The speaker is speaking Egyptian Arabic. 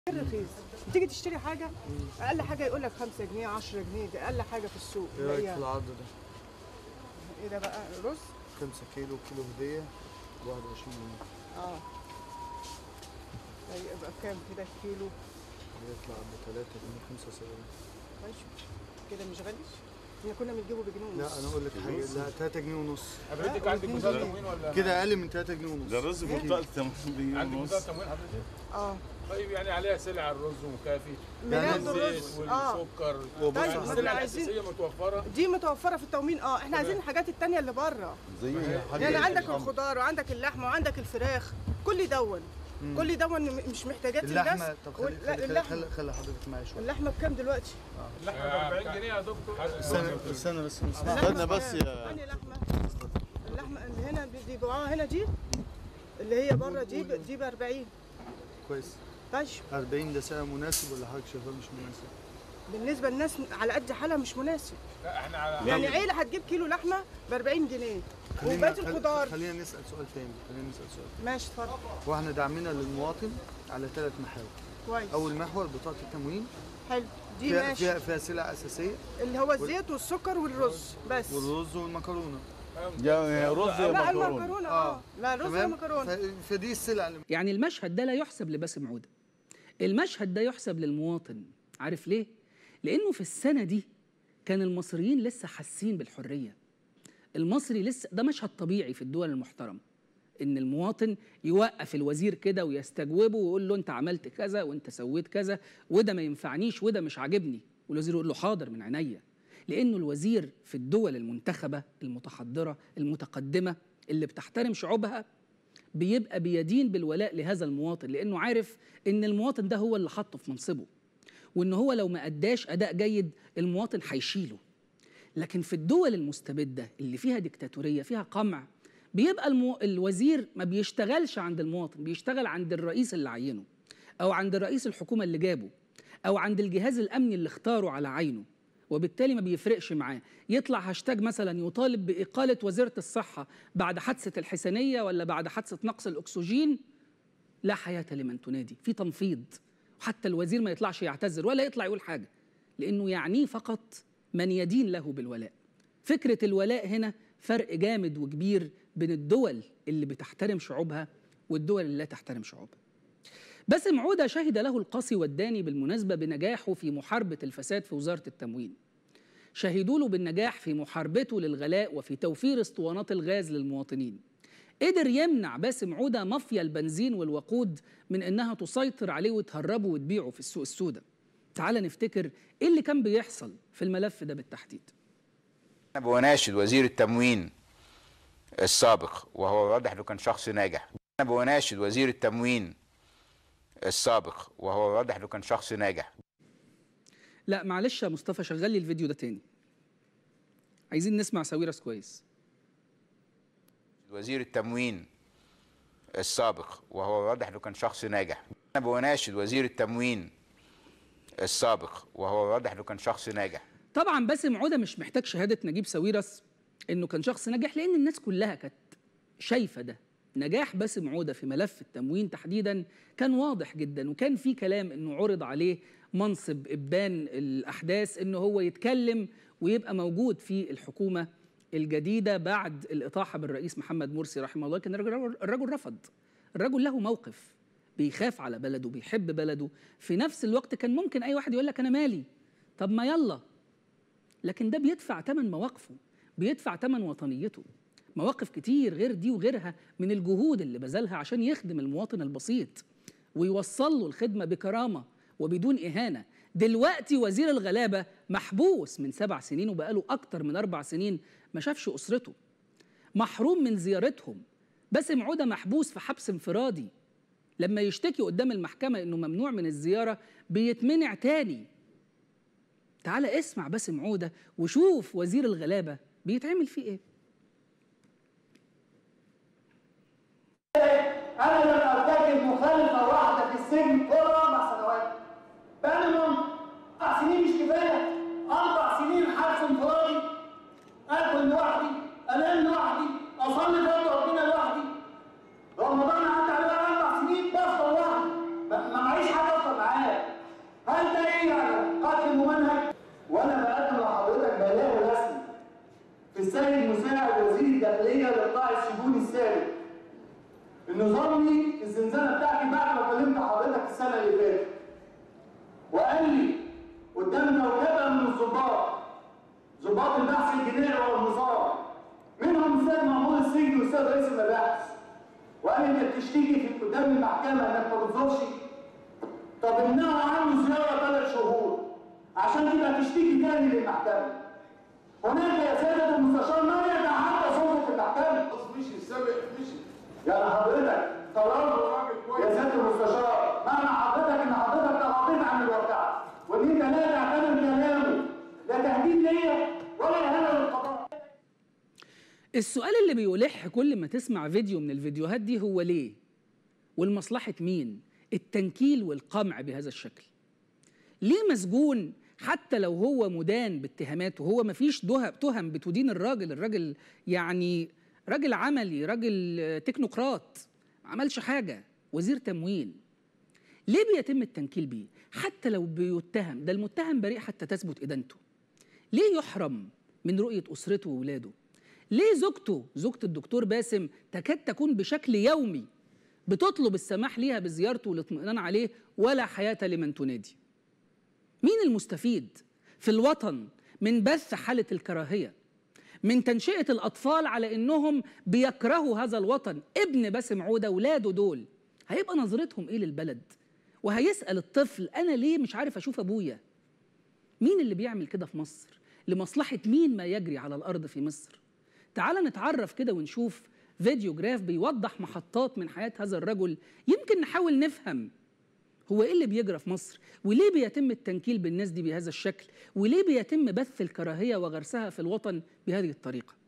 رخيص تيجي تشتري حاجه اقل حاجه يقول لك 5 جنيه 10 جنيه دي اقل حاجه في السوق ايه رايك في تلاقيها. العرض ده؟ ايه ده بقى رز 5 كيلو كيلو هديه ب 21 جنيه اه طيب يبقى بكام كده الكيلو بيطلع ب 3 جنيه 75 ماشي كده مش غالي احنا كنا بنجيبه بجنيه ونص لا انا اقول لك حاجه لا 3 جنيه ونص حضرتك لا، عندك واتنين بطاقه جنيه. تموين ولا كده اقل من 3 جنيه ونص ده الرز أكيد. بطاقة 80 عندك ونص بطاقه تموين حضرتك؟ اه طيب يعني عليها سلع الرز ومكافي بناخد الزيت الرز اه والسكر وبص طيب، على ما احنا السلع عايزين- الاساسيه متوفره دي متوفره في التومين اه احنا عايزين الحاجات التانية اللي بره زي يعني عندك الخضار وعندك اللحمه وعندك الفراخ كل دون كل دون م- مش محتاجات الناس اللحمه طب خلي وال- لا، خلي خلي, اللحمه خلي, خلي حضرتك معايا شويه اللحمه بكام دلوقتي؟ اللحمه ب 40 جنيه يا دكتور استنى استنى بس استنى اللحمة بس بكام؟ يا- أنهي لحمه؟ اللحمه اللي هنا دي- دي جواها هنا دي اللي هي بره دي ب- دي ب 40 كويس ماشي 40 ده سعر مناسب ولا حضرتك شايفاه مش مناسب؟ بالنسبه للناس على قد حالها مش مناسب لا احنا على يعني عيله هتجيب كيلو لحمه ب 40 جنيه وبقيه خل- الخضار خلينا نسال سؤال تاني خلينا نسال سؤال تاني ماشي اتفضل واحنا دعمنا للمواطن على ثلاث محاور كويس اول محور بطاقه التموين حلو دي فيها ماشي فيها, فيها سلع اساسيه اللي هو الزيت والسكر والرز بس والرز والمكرونه يا رز يا لا مكرونة المكرونه اه لا رز تمام ومكرونه ف- فدي السلع اللي يعني المشهد ده لا يحسب لباسم عودة المشهد ده يحسب للمواطن عارف ليه؟ لأنه في السنة دي كان المصريين لسه حاسين بالحرية المصري لسه ده مشهد طبيعي في الدول المحترمة إن المواطن يوقف الوزير كده ويستجوبه ويقول له أنت عملت كذا وأنت سويت كذا وده ما ينفعنيش وده مش عاجبني والوزير يقول له حاضر من عينيا لأنه الوزير في الدول المنتخبة المتحضرة المتقدمة اللي بتحترم شعوبها بيبقى بيدين بالولاء لهذا المواطن لانه عارف ان المواطن ده هو اللي حطه في منصبه وان هو لو ما اداش اداء جيد المواطن هيشيله لكن في الدول المستبده اللي فيها ديكتاتوريه فيها قمع بيبقى المو... الوزير ما بيشتغلش عند المواطن بيشتغل عند الرئيس اللي عينه او عند رئيس الحكومه اللي جابه او عند الجهاز الامني اللي اختاره على عينه وبالتالي ما بيفرقش معاه يطلع هاشتاج مثلا يطالب بإقالة وزيرة الصحة بعد حادثة الحسنية ولا بعد حادثة نقص الأكسجين لا حياة لمن تنادي في تنفيض وحتى الوزير ما يطلعش يعتذر ولا يطلع يقول حاجة لأنه يعنيه فقط من يدين له بالولاء فكرة الولاء هنا فرق جامد وكبير بين الدول اللي بتحترم شعوبها والدول اللي لا تحترم شعوبها باسم عودة شهد له القاصي والداني بالمناسبة بنجاحه في محاربة الفساد في وزارة التموين شهدوا له بالنجاح في محاربته للغلاء وفي توفير اسطوانات الغاز للمواطنين قدر يمنع باسم عودة مافيا البنزين والوقود من انها تسيطر عليه وتهربه وتبيعه في السوق السوداء تعال نفتكر ايه اللي كان بيحصل في الملف ده بالتحديد أنا بناشد وزير التموين السابق وهو واضح انه كان شخص ناجح أنا بناشد وزير التموين السابق وهو واضح انه كان شخص ناجح لا معلش يا مصطفى شغل لي الفيديو ده تاني عايزين نسمع ساويرس كويس وزير التموين السابق وهو واضح انه كان شخص ناجح أنا بناشد وزير التموين السابق وهو واضح انه كان شخص ناجح طبعا باسم عوده مش محتاج شهاده نجيب ساويرس انه كان شخص ناجح لان الناس كلها كانت شايفه ده نجاح باسم عوده في ملف التموين تحديدا كان واضح جدا وكان في كلام انه عرض عليه منصب ابان الاحداث انه هو يتكلم ويبقى موجود في الحكومه الجديده بعد الاطاحه بالرئيس محمد مرسي رحمه الله لكن الرجل, الرجل رفض الرجل له موقف بيخاف على بلده بيحب بلده في نفس الوقت كان ممكن اي واحد يقول لك انا مالي طب ما يلا لكن ده بيدفع ثمن مواقفه بيدفع ثمن وطنيته مواقف كتير غير دي وغيرها من الجهود اللي بذلها عشان يخدم المواطن البسيط ويوصل له الخدمة بكرامة وبدون إهانة دلوقتي وزير الغلابة محبوس من سبع سنين وبقاله أكتر من أربع سنين ما شافش أسرته محروم من زيارتهم باسم عودة محبوس في حبس انفرادي لما يشتكي قدام المحكمة إنه ممنوع من الزيارة بيتمنع تاني تعال اسمع باسم عودة وشوف وزير الغلابة بيتعمل فيه ايه انا لم ارتكب مخالفه واحده في السجن فوق اربع سنوات بينهم اربع سنين مش كفايه اربع سنين حبس انفرادي اكل لوحدي انام لوحدي اصلي فرض ربنا لوحدي رمضان عدى عليا اربع سنين بفطر لوحدي ما ما معيش حاجه افطر معاه انه ظني في الزنزانه بتاعتي بعد ما كلمت حضرتك السنه اللي فاتت وقال لي قدام كوكبه من الضباط ضباط البحث الجنائي والنظام منهم الاستاذ مأمور السجن والاستاذ رئيس المباحث وقال لي انت بتشتكي في قدام المحكمه انك ما بتزورش طب امنعوا عنه زياره ثلاث شهور عشان تبقى تشتكي تاني للمحكمه هناك يا سيادة المستشار ما يتعدى سلطة المحكمة مشي السابق مشي يعني حضرتك قرار يا سيادة المستشار معنى حضرتك ان حضرتك تغاضيت عن الواقع وان انت لا تعتبر كلامه لا تهديد ليا ولا اهانة للقضاء السؤال اللي بيلح كل ما تسمع فيديو من الفيديوهات دي هو ليه؟ ولمصلحة مين؟ التنكيل والقمع بهذا الشكل. ليه مسجون حتى لو هو مدان باتهامات وهو مفيش ده- تهم بتدين الراجل، الراجل يعني راجل عملي، راجل آه، تكنوقراط، ما عملش حاجة، وزير تموين. ليه بيتم التنكيل بيه؟ حتى لو بيتهم، ده المتهم بريء حتى تثبت إدانته. ليه يحرم من رؤية أسرته وولاده؟ ليه زوجته زوجة الدكتور باسم تكاد تكون بشكل يومي بتطلب السماح ليها بزيارته والاطمئنان عليه ولا حياة لمن تنادي مين المستفيد في الوطن من بث حالة الكراهية من تنشئة الأطفال على إنهم بيكرهوا هذا الوطن ابن باسم عودة ولاده دول هيبقى نظرتهم إيه للبلد وهيسأل الطفل أنا ليه مش عارف أشوف أبويا مين اللي بيعمل كده في مصر لمصلحة مين ما يجري على الأرض في مصر تعال نتعرف كده ونشوف فيديو جراف بيوضح محطات من حياة هذا الرجل يمكن نحاول نفهم هو ايه اللي بيجرى في مصر وليه بيتم التنكيل بالناس دي بهذا الشكل وليه بيتم بث الكراهية وغرسها في الوطن بهذه الطريقة